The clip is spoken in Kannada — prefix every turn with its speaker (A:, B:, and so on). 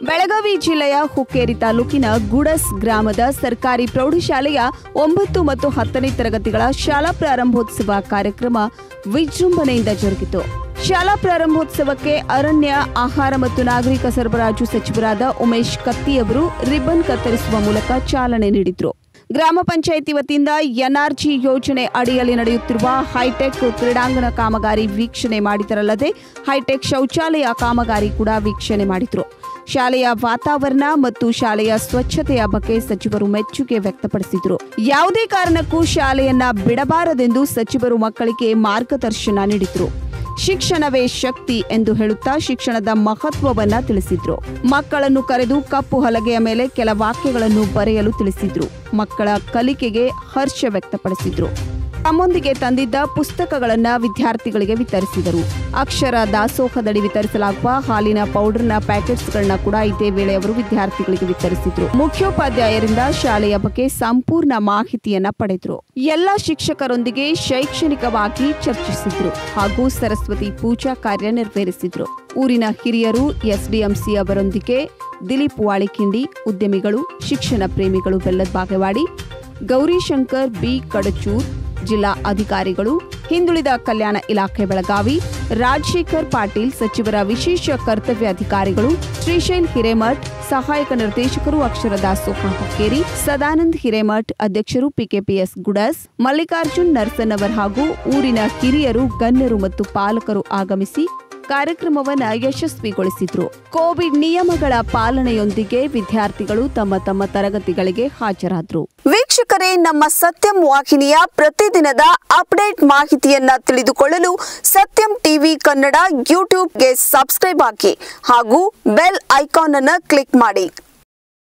A: ಬೆಳಗಾವಿ ಜಿಲ್ಲೆಯ ಹುಕ್ಕೇರಿ ತಾಲೂಕಿನ ಗುಡಸ್ ಗ್ರಾಮದ ಸರ್ಕಾರಿ ಪ್ರೌಢಶಾಲೆಯ ಒಂಬತ್ತು ಮತ್ತು ಹತ್ತನೇ ತರಗತಿಗಳ ಶಾಲಾ ಪ್ರಾರಂಭೋತ್ಸವ ಕಾರ್ಯಕ್ರಮ ವಿಜೃಂಭಣೆಯಿಂದ ಜರುಗಿತು ಶಾಲಾ ಪ್ರಾರಂಭೋತ್ಸವಕ್ಕೆ ಅರಣ್ಯ ಆಹಾರ ಮತ್ತು ನಾಗರಿಕ ಸರಬರಾಜು ಸಚಿವರಾದ ಉಮೇಶ್ ಕತ್ತಿಯವರು ರಿಬ್ಬನ್ ಕತ್ತರಿಸುವ ಮೂಲಕ ಚಾಲನೆ ನೀಡಿದ್ರು ಗ್ರಾಮ ಪಂಚಾಯಿತಿ ವತಿಯಿಂದ ಎನ್ಆರ್ಜಿ ಯೋಜನೆ ಅಡಿಯಲ್ಲಿ ನಡೆಯುತ್ತಿರುವ ಹೈಟೆಕ್ ಕ್ರೀಡಾಂಗಣ ಕಾಮಗಾರಿ ವೀಕ್ಷಣೆ ಮಾಡಿದರಲ್ಲದೆ ಹೈಟೆಕ್ ಶೌಚಾಲಯ ಕಾಮಗಾರಿ ಕೂಡ ವೀಕ್ಷಣೆ ಮಾಡಿದ್ರು ಶಾಲೆಯ ವಾತಾವರಣ ಮತ್ತು ಶಾಲೆಯ ಸ್ವಚ್ಛತೆಯ ಬಗ್ಗೆ ಸಚಿವರು ಮೆಚ್ಚುಗೆ ವ್ಯಕ್ತಪಡಿಸಿದರು ಯಾವುದೇ ಕಾರಣಕ್ಕೂ ಶಾಲೆಯನ್ನ ಬಿಡಬಾರದೆಂದು ಸಚಿವರು ಮಕ್ಕಳಿಗೆ ಮಾರ್ಗದರ್ಶನ ನೀಡಿದ್ರು ಶಿಕ್ಷಣವೇ ಶಕ್ತಿ ಎಂದು ಹೇಳುತ್ತಾ ಶಿಕ್ಷಣದ ಮಹತ್ವವನ್ನ ತಿಳಿಸಿದ್ರು ಮಕ್ಕಳನ್ನು ಕರೆದು ಕಪ್ಪು ಹಲಗೆಯ ಮೇಲೆ ಕೆಲ ವಾಕ್ಯಗಳನ್ನು ಬರೆಯಲು ತಿಳಿಸಿದ್ರು ಮಕ್ಕಳ ಕಲಿಕೆಗೆ ಹರ್ಷ ವ್ಯಕ್ತಪಡಿಸಿದ್ರು ತಮ್ಮೊಂದಿಗೆ ತಂದಿದ್ದ ಪುಸ್ತಕಗಳನ್ನ ವಿದ್ಯಾರ್ಥಿಗಳಿಗೆ ವಿತರಿಸಿದರು ಅಕ್ಷರ ದಾಸೋಹದಡಿ ವಿತರಿಸಲಾಗುವ ಹಾಲಿನ ಪೌಡರ್ನ ಪ್ಯಾಕೆಟ್ಸ್ಗಳನ್ನ ಕೂಡ ಇದೇ ವೇಳೆ ಅವರು ವಿದ್ಯಾರ್ಥಿಗಳಿಗೆ ವಿತರಿಸಿದ್ರು ಮುಖ್ಯೋಪಾಧ್ಯಾಯರಿಂದ ಶಾಲೆಯ ಬಗ್ಗೆ ಸಂಪೂರ್ಣ ಮಾಹಿತಿಯನ್ನ ಪಡೆದ್ರು ಎಲ್ಲ ಶಿಕ್ಷಕರೊಂದಿಗೆ ಶೈಕ್ಷಣಿಕವಾಗಿ ಚರ್ಚಿಸಿದ್ರು ಹಾಗೂ ಸರಸ್ವತಿ ಪೂಜಾ ಕಾರ್ಯ ನೆರವೇರಿಸಿದ್ರು ಊರಿನ ಹಿರಿಯರು ಎಸ್ಡಿಎಂಸಿ ಅವರೊಂದಿಗೆ ದಿಲೀಪ್ ವಾಳಿಕಿಂಡಿ ಉದ್ಯಮಿಗಳು ಶಿಕ್ಷಣ ಪ್ರೇಮಿಗಳು ಬೆಲ್ಲದ ಬಾಗೇವಾಡಿ ಗೌರಿಶಂಕರ್ ಬಿ ಕಡಚೂರ್ ಜಿಲ್ಲಾ ಅಧಿಕಾರಿಗಳು ಹಿಂದುಳಿದ ಕಲ್ಯಾಣ ಇಲಾಖೆ ಬೆಳಗಾವಿ ರಾಜಶೇಖರ್ ಪಾಟೀಲ್ ಸಚಿವರ ವಿಶೇಷ ಕರ್ತವ್ಯ ಅಧಿಕಾರಿಗಳು ಶ್ರೀಶೈಲ್ ಹಿರೇಮಠ್ ಸಹಾಯಕ ನಿರ್ದೇಶಕರು ಅಕ್ಷರ ದಾಸೋಹ ಹುಕ್ಕೇರಿ ಸದಾನಂದ್ ಹಿರೇಮಠ್ ಅಧ್ಯಕ್ಷರು ಪಿಕೆಪಿಎಸ್ ಗುಡಸ್ ಮಲ್ಲಿಕಾರ್ಜುನ್ ನರ್ಸನ್ನವರ್ ಹಾಗೂ ಊರಿನ ಹಿರಿಯರು ಗಣ್ಯರು ಮತ್ತು ಪಾಲಕರು ಆಗಮಿಸಿ ಕಾರ್ಯಕ್ರಮವನ್ನ ಯಶಸ್ವಿಗೊಳಿಸಿದ್ರು ಕೋವಿಡ್ ನಿಯಮಗಳ ಪಾಲನೆಯೊಂದಿಗೆ ವಿದ್ಯಾರ್ಥಿಗಳು ತಮ್ಮ ತಮ್ಮ ತರಗತಿಗಳಿಗೆ ಹಾಜರಾದ್ರು
B: ವೀಕ್ಷಕರೇ ನಮ್ಮ ಸತ್ಯಂ ವಾಹಿನಿಯ ಪ್ರತಿದಿನದ ಅಪ್ಡೇಟ್ ಮಾಹಿತಿಯನ್ನ ತಿಳಿದುಕೊಳ್ಳಲು ಸತ್ಯಂ ಟಿವಿ ಕನ್ನಡ ಯೂಟ್ಯೂಬ್ಗೆ ಸಬ್ಸ್ಕ್ರೈಬ್ ಹಾಕಿ ಹಾಗೂ ಬೆಲ್ ಐಕಾನ್ ಅನ್ನು ಕ್ಲಿಕ್ ಮಾಡಿ